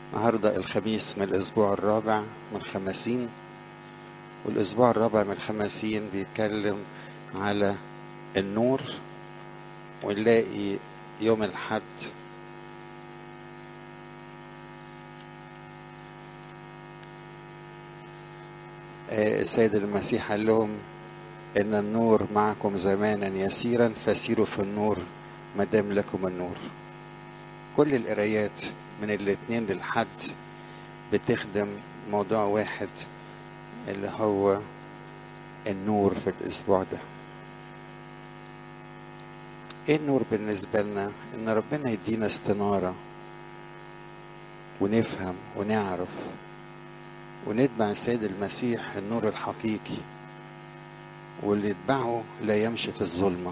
النهاردة الخميس من الأسبوع الرابع من خمسين والأسبوع الرابع من خمسين بيتكلم على النور ونلاقي يوم الحد آه، السيد المسيح قال لهم إن النور معكم زمانا يسيرا فسيروا في النور ما دام لكم النور كل القرايات من الاثنين للحد بتخدم موضوع واحد اللي هو النور في الأسبوع ده ايه النور بالنسبة لنا ان ربنا يدينا استنارة ونفهم ونعرف ونتبع السيد المسيح النور الحقيقي واللي يتبعه لا يمشي في الظلمة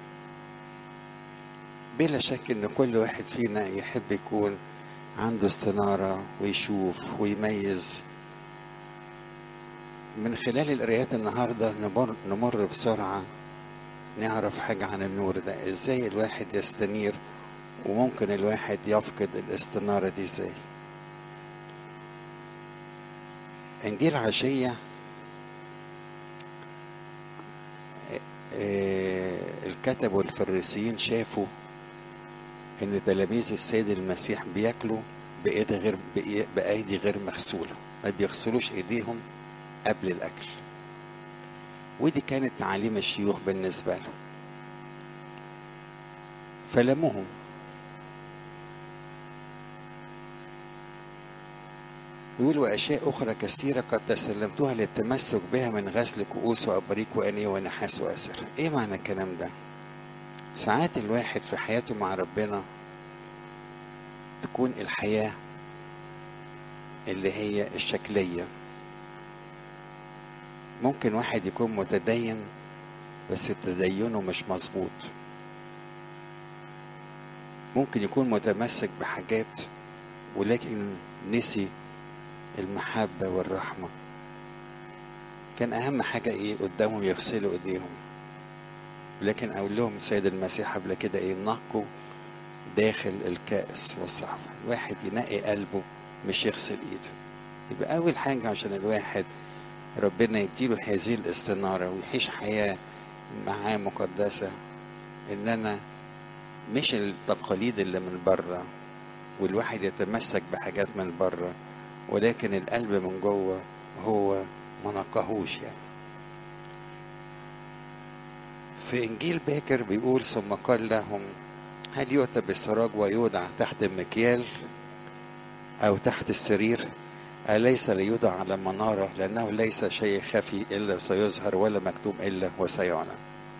بلا شك ان كل واحد فينا يحب يكون عنده استنارة ويشوف ويميز من خلال القرايات النهاردة نمر, نمر بسرعة نعرف حاجة عن النور ده ازاي الواحد يستنير وممكن الواحد يفقد الاستنارة دي ازاي انجيل عشية آه، الكتب والفريسيين شافوا ان تلاميذ السيد المسيح بياكلوا بايد غير بإي- بايدي غير مغسوله ما بيغسلوش ايديهم قبل الاكل ودي كانت تعاليم الشيوخ بالنسبه لهم فلموهم يقولوا أشياء أخرى كثيرة قد تسلمتها للتمسك بها من غسل كؤوس وأبريق وأنية ونحاس وأسر إيه معنى الكلام ده؟ ساعات الواحد في حياته مع ربنا تكون الحياة اللي هي الشكلية ممكن واحد يكون متدين بس تدينه مش مظبوط ممكن يكون متمسك بحاجات ولكن نسي المحبة والرحمة كان أهم حاجة إيه قدامهم يغسلوا إيديهم لكن أقول لهم السيد المسيح قبل كده إيه نقوا داخل الكأس والصحفة الواحد ينقي قلبه مش يغسل إيده يبقى أول حاجة عشان الواحد ربنا يديله هذه الاستنارة ويعيش حياة معاه مقدسة إن أنا مش التقاليد اللي من بره والواحد يتمسك بحاجات من بره ولكن القلب من جوه هو ما نقاهوش يعني في إنجيل باكر بيقول ثم قال لهم هل يؤتى بالسراج ويوضع تحت المكيال أو تحت السرير أليس ليوضع على منارة لأنه ليس شيء خفي إلا سيظهر ولا مكتوم إلا وسيعلن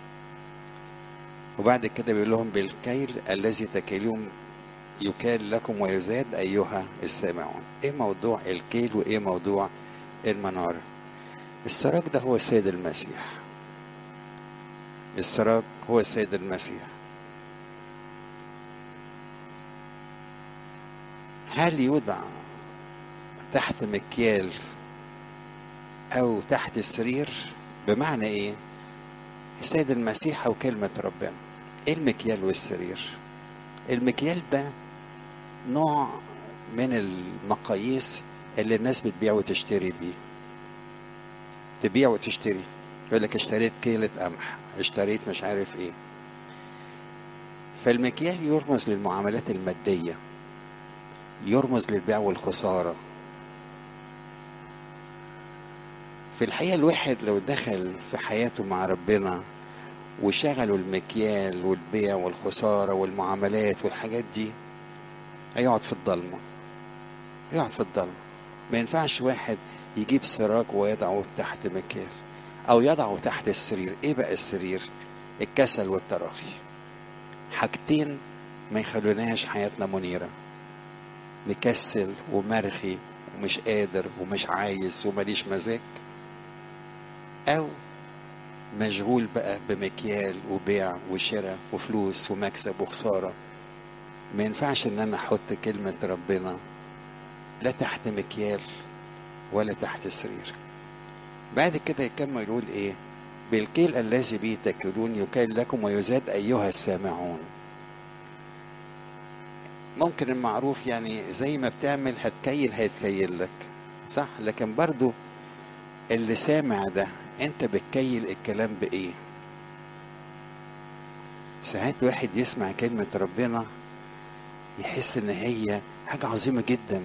وبعد كده بيقول لهم بالكيل الذي تكيلون يكال لكم ويزاد أيها السامعون إيه موضوع الكيل وإيه موضوع المنارة السراج ده هو السيد المسيح السراج هو السيد المسيح هل يوضع تحت مكيال أو تحت السرير بمعنى إيه السيد المسيح أو كلمة ربنا إيه المكيال والسرير المكيال ده نوع من المقاييس اللي الناس بتبيع وتشتري بيه تبيع وتشتري يقول لك اشتريت كيلة قمح اشتريت مش عارف ايه فالمكيال يرمز للمعاملات المادية يرمز للبيع والخسارة في الحقيقة الواحد لو دخل في حياته مع ربنا وشغلوا المكيال والبيع والخسارة والمعاملات والحاجات دي هيقعد في الضلمة يقعد في الضلمة ما ينفعش واحد يجيب سراج ويضعه تحت مكيال أو يضعه تحت السرير إيه بقى السرير الكسل والتراخي حاجتين ما يخلوناش حياتنا منيرة مكسل ومرخي ومش قادر ومش عايز ومليش مزاج أو مشغول بقى بمكيال وبيع وشراء وفلوس ومكسب وخسارة ما ينفعش ان انا احط كلمة ربنا لا تحت مكيال ولا تحت سرير بعد كده يكمل يقول ايه بالكيل الذي به تكلون يكال لكم ويزاد ايها السامعون ممكن المعروف يعني زي ما بتعمل هتكيل هيتكيل لك صح لكن برضو اللي سامع ده انت بتكيل الكلام بايه ساعات واحد يسمع كلمة ربنا يحس ان هي حاجة عظيمة جدا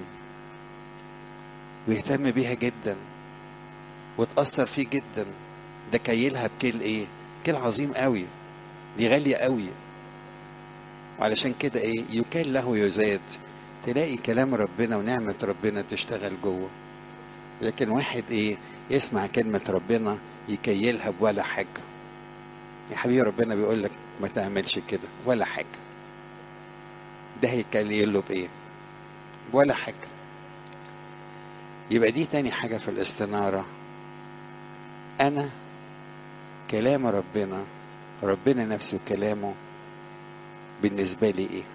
ويهتم بيها جدا وتأثر فيه جدا ده كيلها بكيل ايه كيل عظيم قوي دي غالية قوي وعلشان كده ايه يكال له يزاد تلاقي كلام ربنا ونعمة ربنا تشتغل جوه لكن واحد ايه يسمع كلمة ربنا يكيلها بولا حاجة يا حبيبي ربنا بيقول لك ما تعملش كده ولا حاجة ده هيكيل له بايه ولا حاجة يبقى دي تاني حاجة في الاستنارة أنا كلام ربنا ربنا نفسه كلامه بالنسبة لي إيه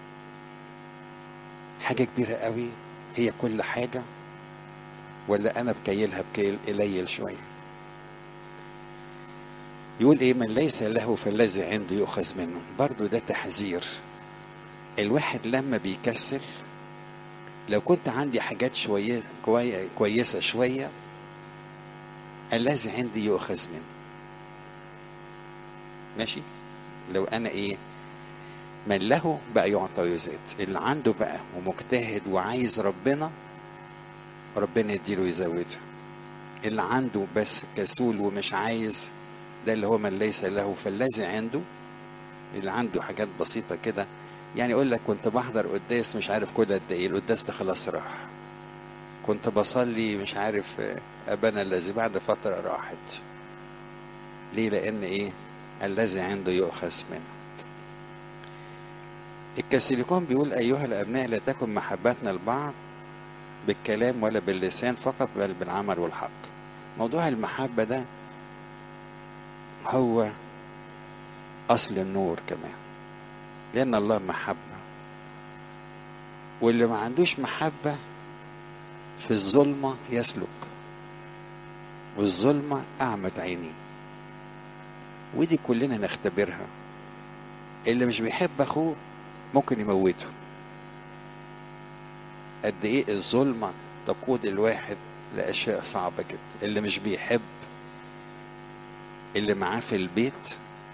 حاجة كبيرة قوي هي كل حاجة ولا أنا بكيلها بكيل قليل شوية يقول إيه من ليس له فالذي عنده يؤخذ منه برضو ده تحذير الواحد لما بيكسل لو كنت عندي حاجات شوية كوي... كويسة شوية الذي عندي يؤخذ منه ماشي لو انا ايه من له بقى يعطى ويزاد اللي عنده بقى ومجتهد وعايز ربنا ربنا يديله يزوده اللي عنده بس كسول ومش عايز ده اللي هو من ليس له فالذي عنده اللي عنده حاجات بسيطة كده يعني يقول لك كنت بحضر قداس مش عارف كل قد ايه القداس ده خلاص راح كنت بصلي مش عارف ابانا الذي بعد فترة راحت ليه لان ايه الذي عنده يؤخذ منه الكاثوليكون بيقول أيها الأبناء لا تكن محبتنا البعض بالكلام ولا باللسان فقط بل بالعمل والحق موضوع المحبة ده هو أصل النور كمان لأن الله محبة واللي ما عندوش محبة في الظلمة يسلك والظلمة أعمى عينيه ودي كلنا نختبرها اللي مش بيحب اخوه ممكن يموته قد ايه الظلمة تقود الواحد لأشياء صعبة كده اللي مش بيحب اللي معاه في البيت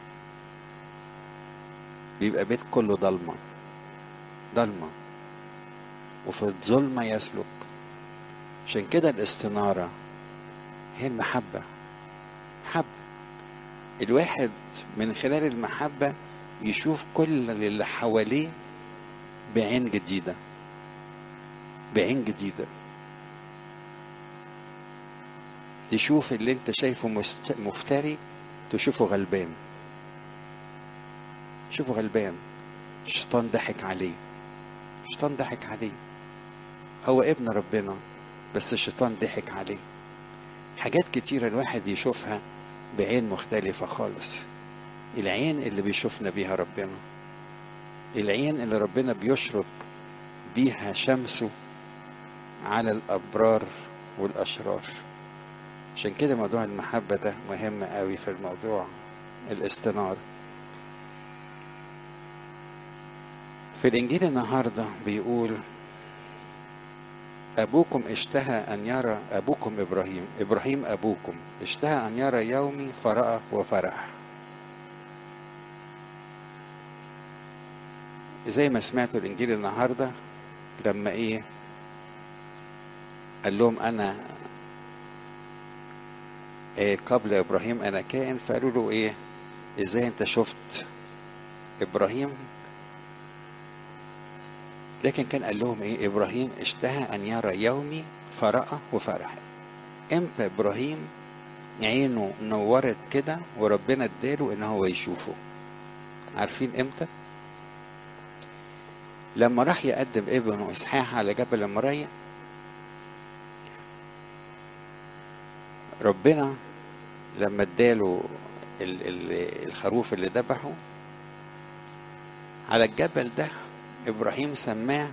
بيبقى بيت كله ضلمة ضلمة وفي الظلمة يسلك عشان كده الاستنارة هي المحبة حب الواحد من خلال المحبة يشوف كل اللي حواليه بعين جديدة بعين جديدة تشوف اللي انت شايفه مفتري تشوفه غلبان شوفه غلبان الشيطان ضحك عليه الشيطان ضحك عليه هو ابن ربنا بس الشيطان ضحك عليه حاجات كتيرة الواحد يشوفها بعين مختلفة خالص العين اللي بيشوفنا بيها ربنا العين اللي ربنا بيشرق بيها شمسه على الأبرار والأشرار عشان كده موضوع المحبة ده مهم قوي في الموضوع الاستنار في الإنجيل النهاردة بيقول أبوكم اشتهى أن يرى أبوكم إبراهيم إبراهيم أبوكم اشتهى أن يرى يومي فرأى وفرح زي ما سمعتوا الإنجيل النهاردة لما إيه قال لهم أنا إيه قبل إبراهيم أنا كائن فقالوا له إيه إزاي أنت شفت إبراهيم لكن كان قال لهم ايه ابراهيم اشتهى ان يرى يومي فرأى وفرح امتى ابراهيم عينه نورت كده وربنا اداله ان هو يشوفه عارفين امتى لما راح يقدم ابنه اسحاق على جبل المريا ربنا لما اداله الخروف اللي ذبحه على الجبل ده ابراهيم سماه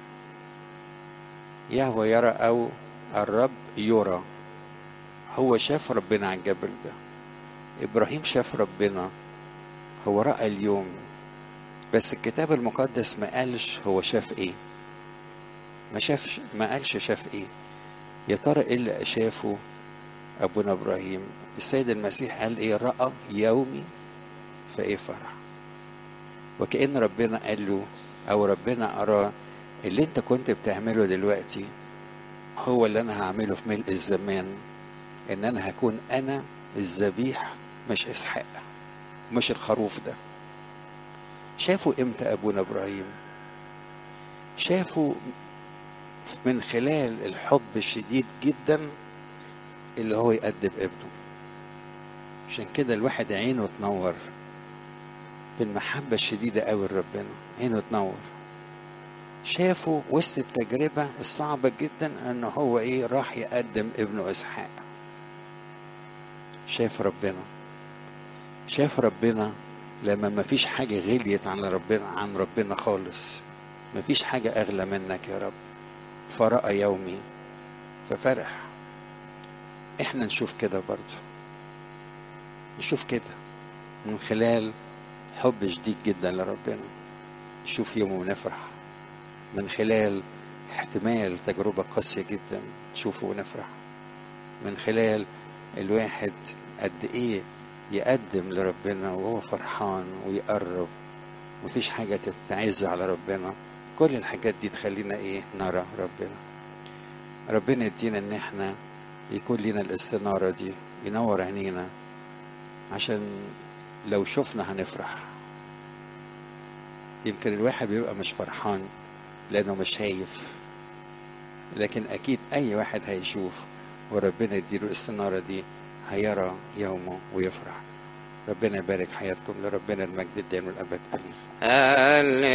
يهوى يرى او الرب يرى هو شاف ربنا على الجبل ده ابراهيم شاف ربنا هو راى اليوم بس الكتاب المقدس ما قالش هو شاف ايه ما شافش ما قالش شاف ايه يا ترى ايه اللي شافه ابونا ابراهيم السيد المسيح قال ايه راى يومي فايه فرح وكأن ربنا قال له او ربنا اراه اللي انت كنت بتعمله دلوقتي هو اللي انا هعمله في ملء الزمان ان انا هكون انا الذبيح مش اسحاق مش الخروف ده شافوا امتى ابونا ابراهيم شافوا من خلال الحب الشديد جدا اللي هو يقدم ابنه عشان كده الواحد عينه تنور بالمحبة الشديدة قوي لربنا عينه تنور شافوا وسط التجربة الصعبة جدا ان هو ايه راح يقدم ابنه اسحاق شاف ربنا شاف ربنا لما ما فيش حاجة غليت عن ربنا عن ربنا خالص ما فيش حاجة أغلى منك يا رب فرأى يومي ففرح احنا نشوف كده برضو نشوف كده من خلال حب شديد جدا لربنا نشوف يوم ونفرح من خلال احتمال تجربة قاسية جدا نشوفه ونفرح من خلال الواحد قد ايه يقدم لربنا وهو فرحان ويقرب مفيش حاجة تتعز على ربنا كل الحاجات دي تخلينا ايه نرى ربنا ربنا يدينا ان احنا يكون لنا الاستنارة دي ينور عينينا عشان لو شفنا هنفرح يمكن الواحد بيبقى مش فرحان لانه مش شايف لكن اكيد اي واحد هيشوف وربنا يديله الاستنارة دي هيرى يومه ويفرح ربنا يبارك حياتكم لربنا المجد الدائم والابد امين